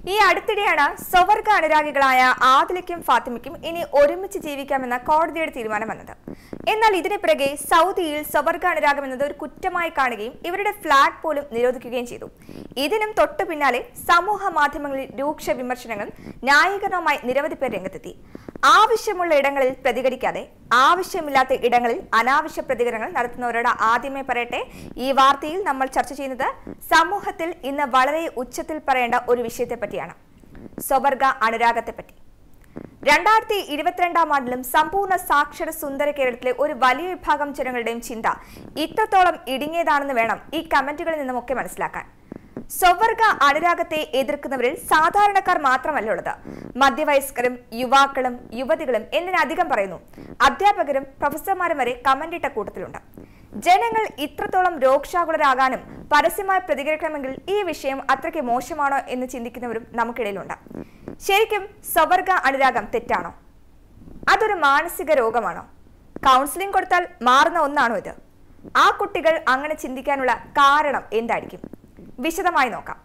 ഈ അടുത്തിടെയാണ് സ്വവർഗ അനുരാഗികളായ ആദിലയ്ക്കും ഫാത്തിമയ്ക്കും ഇനി ഒരുമിച്ച് ജീവിക്കാമെന്ന കോടതിയുടെ തീരുമാനം വന്നത് എന്നാൽ ഇതിന് പിറകെ സൗദിയിൽ സ്വവർഗ അനുരാഗം എന്നത് ഒരു കുറ്റമായി കാണുകയും ഇവരുടെ ഫ്ലാറ്റ് പോലും നിരോധിക്കുകയും ചെയ്തു ഇതിനും തൊട്ടു പിന്നാലെ സമൂഹ മാധ്യമങ്ങളിൽ രൂക്ഷ വിമർശനങ്ങളും ന്യായീകരണവുമായി നിരവധി പേർ രംഗത്തെത്തി ആവശ്യമുള്ള ഇടങ്ങളിൽ പ്രതികരിക്കാതെ ആവശ്യമില്ലാത്ത ഇടങ്ങളിൽ അനാവശ്യ പ്രതികരണങ്ങൾ നടത്തുന്നവരോട് ആദ്യമേ പറയട്ടെ ഈ വാർത്തയിൽ നമ്മൾ ചർച്ച ചെയ്യുന്നത് സമൂഹത്തിൽ ഇന്ന് വളരെ ഉച്ചത്തിൽ പറയേണ്ട ഒരു വിഷയത്തെ പറ്റിയാണ് സ്വവർഗ അനുരാഗത്തെ പറ്റി രണ്ടായിരത്തി ഇരുപത്തിരണ്ടാം ആണ്ടിലും സമ്പൂർണ്ണ സാക്ഷര സുന്ദര കേരളത്തിലെ ഒരു വലിയ വിഭാഗം ജനങ്ങളുടെയും ചിന്ത ഇത്രത്തോളം ഇടുങ്ങിയതാണെന്ന് വേണം ഈ കമന്റുകളിൽ നിന്നുമൊക്കെ മനസ്സിലാക്കാൻ സ്വവർഗ അനുരാഗത്തെ എതിർക്കുന്നവരിൽ സാധാരണക്കാർ മാത്രമല്ല ഉള്ളത് മധ്യവയസ്കരും യുവാക്കളും യുവതികളും എന്തിനധികം പറയുന്നു അധ്യാപകരും പ്രൊഫസർമാരും വരെ കമന്റ് ഇട്ട കൂട്ടത്തിലുണ്ട് ജനങ്ങൾ ഇത്രത്തോളം രോക്ഷാകുലരാകാനും പരസ്യമായി പ്രതികരിക്കണമെങ്കിൽ ഈ വിഷയം അത്രയ്ക്ക് മോശമാണോ എന്ന് ചിന്തിക്കുന്നവരും നമുക്കിടയിലുണ്ട് ശരിക്കും സ്വവർഗ അനുരാഗം തെറ്റാണോ അതൊരു മാനസിക രോഗമാണോ കൗൺസിലിംഗ് കൊടുത്താൽ മാറുന്ന ഒന്നാണോ ഇത് ആ കുട്ടികൾ അങ്ങനെ ചിന്തിക്കാനുള്ള കാരണം എന്തായിരിക്കും വിശദമായി നോക്കാം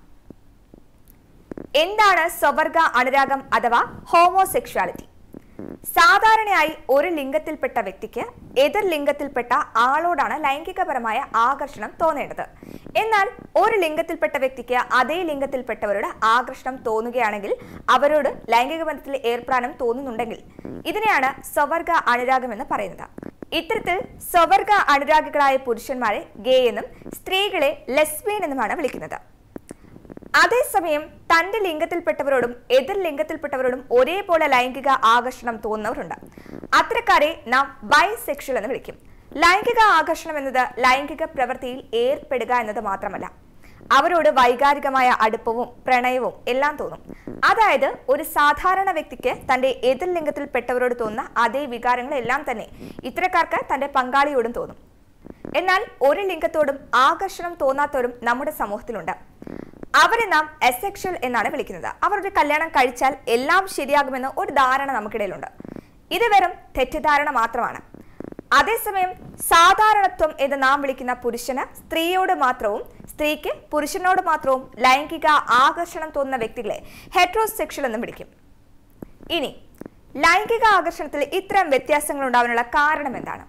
എന്താണ് സ്വവർഗ അനുരാഗം അഥവാ ഹോമോസെക്ഷുവാലിറ്റി സാധാരണയായി ഒരു ലിംഗത്തിൽപ്പെട്ട വ്യക്തിക്ക് എതിർ ലിംഗത്തിൽപ്പെട്ട ആളോടാണ് ലൈംഗികപരമായ ആകർഷണം തോന്നേണ്ടത് എന്നാൽ ഒരു ലിംഗത്തിൽപ്പെട്ട വ്യക്തിക്ക് അതേ ലിംഗത്തിൽപ്പെട്ടവരോട് ആകർഷണം തോന്നുകയാണെങ്കിൽ അവരോട് ലൈംഗിക ബന്ധത്തിൽ ഏർപ്പെടാനും തോന്നുന്നുണ്ടെങ്കിൽ ഇതിനെയാണ് സ്വവർഗ അനുരാഗം എന്ന് പറയുന്നത് ഇത്തരത്തിൽ സ്വവർഗ അനുരാഗികളായ പുരുഷന്മാരെ ഗേ എന്നും സ്ത്രീകളെ ലെസ്ബിയൻ എന്നുമാണ് വിളിക്കുന്നത് അതേസമയം തന്റെ ലിംഗത്തിൽപ്പെട്ടവരോടും എതിർ ലിംഗത്തിൽപ്പെട്ടവരോടും ഒരേപോലെ ലൈംഗിക ആകർഷണം തോന്നുന്നവരുണ്ട് അത്തരക്കാരെ നാം ബൈസെക്ഷൽ എന്ന് വിളിക്കും ലൈംഗിക ആകർഷണം എന്നത് ലൈംഗിക പ്രവൃത്തിയിൽ ഏർപ്പെടുക എന്നത് മാത്രമല്ല അവരോട് വൈകാരികമായ അടുപ്പവും പ്രണയവും എല്ലാം തോന്നും അതായത് ഒരു സാധാരണ വ്യക്തിക്ക് തന്റെ എതിർ ലിംഗത്തിൽപ്പെട്ടവരോട് തോന്നുന്ന അതേ വികാരങ്ങളെല്ലാം തന്നെ ഇത്തരക്കാർക്ക് തന്റെ പങ്കാളിയോടും തോന്നും എന്നാൽ ഒരു ലിംഗത്തോടും ആകർഷണം തോന്നാത്തവരും നമ്മുടെ സമൂഹത്തിലുണ്ട് അവരെ നാം എസെക്ഷൽ എന്നാണ് വിളിക്കുന്നത് അവരുടെ കല്യാണം കഴിച്ചാൽ എല്ലാം ശരിയാകുമെന്ന ഒരു ധാരണ നമുക്കിടയിലുണ്ട് ഇത് വെറും തെറ്റിദ്ധാരണ മാത്രമാണ് അതേസമയം സാധാരണത്വം എന്ന് നാം വിളിക്കുന്ന പുരുഷന് സ്ത്രീയോട് മാത്രവും സ്ത്രീക്ക് പുരുഷനോട് മാത്രവും ലൈംഗിക ആകർഷണം തോന്നുന്ന വ്യക്തികളെ ഹെട്രോസെക്ഷൽ എന്ന് വിളിക്കും ഇനി ലൈംഗിക ആകർഷണത്തിൽ ഇത്തരം വ്യത്യാസങ്ങൾ ഉണ്ടാവാനുള്ള കാരണം എന്താണ്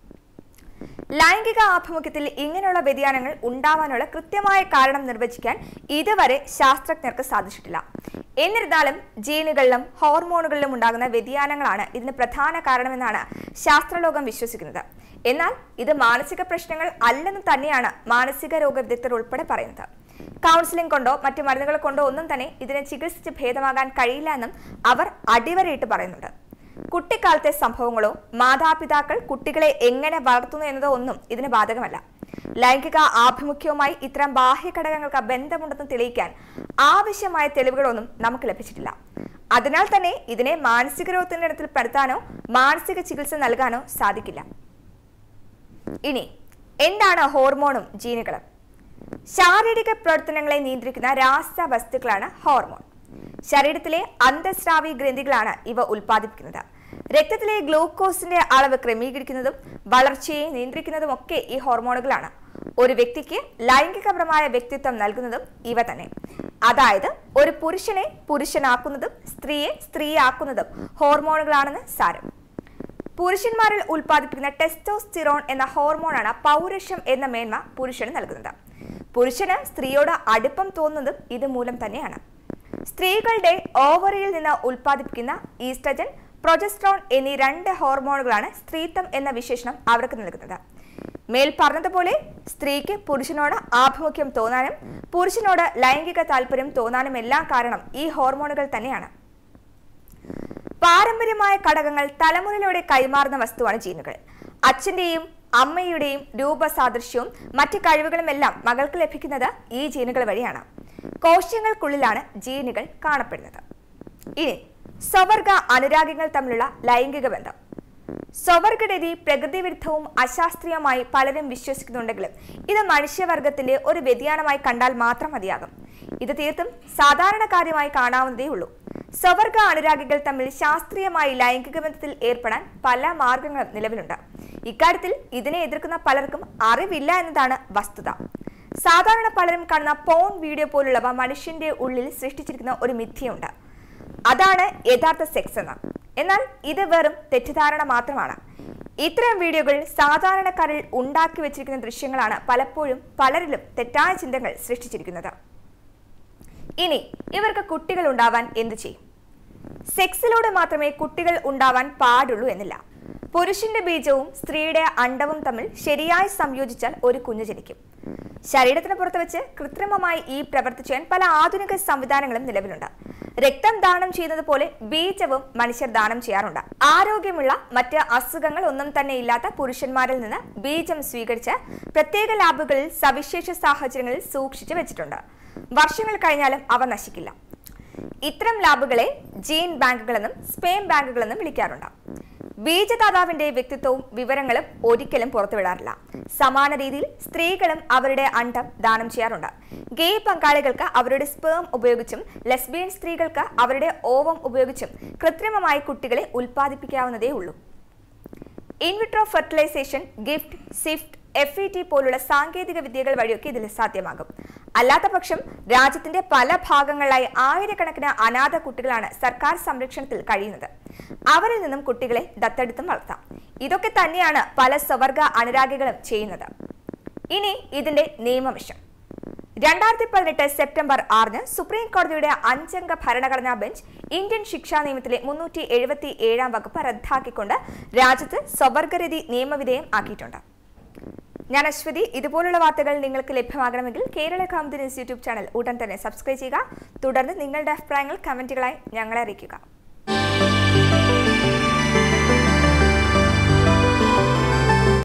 ലൈംഗിക ആഭിമുഖ്യത്തിൽ ഇങ്ങനെയുള്ള വ്യതിയാനങ്ങൾ ഉണ്ടാവാനുള്ള കൃത്യമായ കാരണം നിർവചിക്കാൻ ഇതുവരെ ശാസ്ത്രജ്ഞർക്ക് സാധിച്ചിട്ടില്ല എന്നിരുന്നാലും ജീനുകളിലും ഹോർമോണുകളിലും ഉണ്ടാകുന്ന വ്യതിയാനങ്ങളാണ് ഇതിന് പ്രധാന കാരണമെന്നാണ് ശാസ്ത്രലോകം വിശ്വസിക്കുന്നത് എന്നാൽ ഇത് മാനസിക പ്രശ്നങ്ങൾ അല്ലെന്ന് തന്നെയാണ് മാനസിക രോഗ വിദഗ്ധർ ഉൾപ്പെടെ പറയുന്നത് കൗൺസിലിംഗ് കൊണ്ടോ മറ്റു മരുന്നുകൾ കൊണ്ടോ ഒന്നും തന്നെ ഇതിനെ ചികിത്സിച്ച് ഭേദമാകാൻ കഴിയില്ല എന്നും അവർ അടിവരയിട്ട് പറയുന്നുണ്ട് കുട്ടിക്കാലത്തെ സംഭവങ്ങളോ മാതാപിതാക്കൾ കുട്ടികളെ എങ്ങനെ വളർത്തുന്നു എന്നതോ ഒന്നും ഇതിന് ബാധകമല്ല ലൈംഗിക ആഭിമുഖ്യവുമായി ഇത്തരം ബാഹ്യ ഘടകങ്ങൾക്ക് ബന്ധമുണ്ടെന്ന് തെളിയിക്കാൻ ആവശ്യമായ തെളിവുകളൊന്നും നമുക്ക് ലഭിച്ചിട്ടില്ല അതിനാൽ തന്നെ ഇതിനെ മാനസിക രോഗത്തിന്റെ ഇടത്തിൽ പെടുത്താനോ മാനസിക ചികിത്സ നൽകാനോ സാധിക്കില്ല ഇനി എന്താണ് ഹോർമോണും ജീനുകളും ശാരീരിക പ്രവർത്തനങ്ങളെ നിയന്ത്രിക്കുന്ന രാസവസ്തുക്കളാണ് ഹോർമോൺ ശരീരത്തിലെ അന്തസ്രാവി ഗ്രന്ഥികളാണ് ഇവ ഉൽപ്പാദിപ്പിക്കുന്നത് രക്തത്തിലെ ഗ്ലൂക്കോസിന്റെ അളവ് ക്രമീകരിക്കുന്നതും വളർച്ചയെ നിയന്ത്രിക്കുന്നതും ഒക്കെ ഈ ഹോർമോണുകളാണ് ഒരു വ്യക്തിക്ക് ലൈംഗികപരമായ വ്യക്തിത്വം നൽകുന്നതും ഇവ തന്നെ അതായത് ഒരു പുരുഷനെ പുരുഷനാക്കുന്നതും സ്ത്രീയെ സ്ത്രീയാക്കുന്നതും ഹോർമോണുകളാണെന്ന് സാരം പുരുഷന്മാരിൽ ഉൽപ്പാദിപ്പിക്കുന്ന ടെസ്റ്റോസ്റ്റിറോൺ എന്ന ഹോർമോണാണ് പൗരുഷം എന്ന മേന്മ പുരുഷന് നൽകുന്നത് പുരുഷന് സ്ത്രീയോട് അടുപ്പം തോന്നുന്നതും ഇത് മൂലം തന്നെയാണ് സ്ത്രീകളുടെ ഓവറിയിൽ നിന്ന് ഉൽപ്പാദിപ്പിക്കുന്ന ഈസ്ട്രജൻ പ്രൊജസ്ട്രോൺ എന്നീ രണ്ട് ഹോർമോണുകളാണ് സ്ത്രീത്വം എന്ന വിശേഷണം അവർക്ക് നൽകുന്നത് മേൽ പറഞ്ഞതുപോലെ സ്ത്രീക്ക് പുരുഷനോട് ആഭിമുഖ്യം തോന്നാനും പുരുഷനോട് ലൈംഗിക താല്പര്യം തോന്നാനും എല്ലാം കാരണം ഈ ഹോർമോണുകൾ തന്നെയാണ് പാരമ്പര്യമായ ഘടകങ്ങൾ തലമുറയിലൂടെ കൈമാറുന്ന വസ്തുവാണ് ജീനുകൾ അച്ഛന്റെയും അമ്മയുടെയും രൂപസാദൃശ്യവും മറ്റ് കഴിവുകളുമെല്ലാം മകൾക്ക് ലഭിക്കുന്നത് ഈ ജീനുകൾ വഴിയാണ് കോശങ്ങൾക്കുള്ളിലാണ് ജീനുകൾ കാണപ്പെടുന്നത് ഇനി സ്വവർഗ അനുരാഗികൾ തമ്മിലുള്ള ലൈംഗിക ബന്ധം സ്വവർഗരതി പ്രകൃതി വിരുദ്ധവും അശാസ്ത്രീയമായി പലരും വിശ്വസിക്കുന്നുണ്ടെങ്കിലും ഇത് മനുഷ്യവർഗത്തിന്റെ ഒരു വ്യതിയാനമായി കണ്ടാൽ മാത്രം മതിയാകും ഇത് തീർത്തും സാധാരണ കാര്യമായി കാണാവുന്നതേ ഉള്ളൂ സ്വവർഗ അനുരാഗികൾ തമ്മിൽ ശാസ്ത്രീയമായി ലൈംഗിക ബന്ധത്തിൽ ഏർപ്പെടാൻ പല മാർഗങ്ങളും നിലവിലുണ്ട് ഇക്കാര്യത്തിൽ ഇതിനെ എതിർക്കുന്ന പലർക്കും അറിവില്ല എന്നതാണ് വസ്തുത സാധാരണ പലരും കാണുന്ന പോൺ വീഡിയോ പോലുള്ളവ മനുഷ്യന്റെ ഉള്ളിൽ സൃഷ്ടിച്ചിരിക്കുന്ന ഒരു മിഥ്യയുണ്ട് അതാണ് യഥാർത്ഥ സെക്സ് എന്ന് എന്നാൽ ഇത് വെറും തെറ്റിദ്ധാരണ മാത്രമാണ് ഇത്തരം വീഡിയോകൾ സാധാരണക്കാരിൽ ഉണ്ടാക്കി വെച്ചിരിക്കുന്ന ദൃശ്യങ്ങളാണ് പലപ്പോഴും പലരിലും തെറ്റായ ചിന്തകൾ സൃഷ്ടിച്ചിരിക്കുന്നത് ഇനി ഇവർക്ക് കുട്ടികൾ ഉണ്ടാവാൻ എന്തു ചെയ്യും സെക്സിലൂടെ മാത്രമേ കുട്ടികൾ ഉണ്ടാവാൻ പാടുള്ളൂ എന്നില്ല പുരുഷന്റെ ബീജവും സ്ത്രീയുടെ അണ്ടവും തമ്മിൽ ശരിയായി സംയോജിച്ചാൽ ഒരു കുഞ്ഞ് ജനിക്കും ശരീരത്തിന് പുറത്ത് വെച്ച് കൃത്രിമമായി ഈ പ്രവൃത്തി ചെയ്യാൻ പല ആധുനിക സംവിധാനങ്ങളും നിലവിലുണ്ട് രക്തം ദാനം ചെയ്യുന്നത് പോലെ ബീജവും മനുഷ്യർ ദാനം ചെയ്യാറുണ്ട് ആരോഗ്യമുള്ള മറ്റ് അസുഖങ്ങൾ ഒന്നും തന്നെ ഇല്ലാത്ത പുരുഷന്മാരിൽ നിന്ന് ബീജം സ്വീകരിച്ച് പ്രത്യേക ലാബുകളിൽ സവിശേഷ സാഹചര്യങ്ങളിൽ സൂക്ഷിച്ചു വെച്ചിട്ടുണ്ട് വർഷങ്ങൾ കഴിഞ്ഞാലും അവ നശിക്കില്ല ഇത്തരം ലാബുകളെ ജീൻ ബാങ്കുകളെന്നും സ്പേം ബാങ്കുകളെന്നും വിളിക്കാറുണ്ട് ബീജദാതാവിന്റെ വ്യക്തിത്വവും വിവരങ്ങളും ഒരിക്കലും പുറത്തുവിടാറില്ല സമാന രീതിയിൽ സ്ത്രീകളും അവരുടെ അണ്ടം ദാനം ചെയ്യാറുണ്ട് ഗേ പങ്കാളികൾക്ക് അവരുടെ സ്പേം ഉപയോഗിച്ചും ലെസ്ബിയൻ സ്ത്രീകൾക്ക് അവരുടെ ഓവം ഉപയോഗിച്ചും കൃത്രിമമായി കുട്ടികളെ ഉൽപ്പാദിപ്പിക്കാവുന്നതേ ഉള്ളൂ in vitro fertilization GIFT ZIFT F E T പോലുള്ള സാങ്കേതിക വിദ്യകൾ വഴിയൊക്കെ ഇതിൽ സാധ്യമാകും അല്ലാത്ത പക്ഷം രാജ്യത്തിന്റെ പല ഭാഗങ്ങളിലായി ആയിരക്കണക്കിന് അനാഥ കുട്ടികളാണ് സർക്കാർ സംരക്ഷണത്തിൽ കഴിയുന്നത് അവരിൽ നിന്നും കുട്ടികളെ ദത്തെടുത്തും വളർത്താം ഇതൊക്കെ തന്നെയാണ് പല സ്വവർഗ അനുരാഗികളും ചെയ്യുന്നത് ഇനി ഇതിന്റെ നിയമവശം രണ്ടായിരത്തി പതിനെട്ട് സെപ്റ്റംബർ ആറിന് സുപ്രീം കോടതിയുടെ അഞ്ചംഗ ഭരണഘടനാ ബെഞ്ച് ഇന്ത്യൻ ശിക്ഷാ നിയമത്തിലെ മുന്നൂറ്റി എഴുപത്തി ഏഴാം വകുപ്പ് റദ്ദാക്കിക്കൊണ്ട് രാജ്യത്ത് സ്വവർഗരതി നിയമവിധേയം ആക്കിയിട്ടുണ്ട് ഞാൻ അശ്വതി ഇതുപോലുള്ള വാർത്തകൾ നിങ്ങൾക്ക് ലഭ്യമാകണമെങ്കിൽ Kerala Kaumudi news YouTube channel ഉടൻ തന്നെ സബ്സ്ക്രൈബ് ചെയ്യുക തുടർന്ന് നിങ്ങളുടെ അഭിപ്രായങ്ങൾ കമന്റുകളായി ഞങ്ങളെ അറിയിക്കുക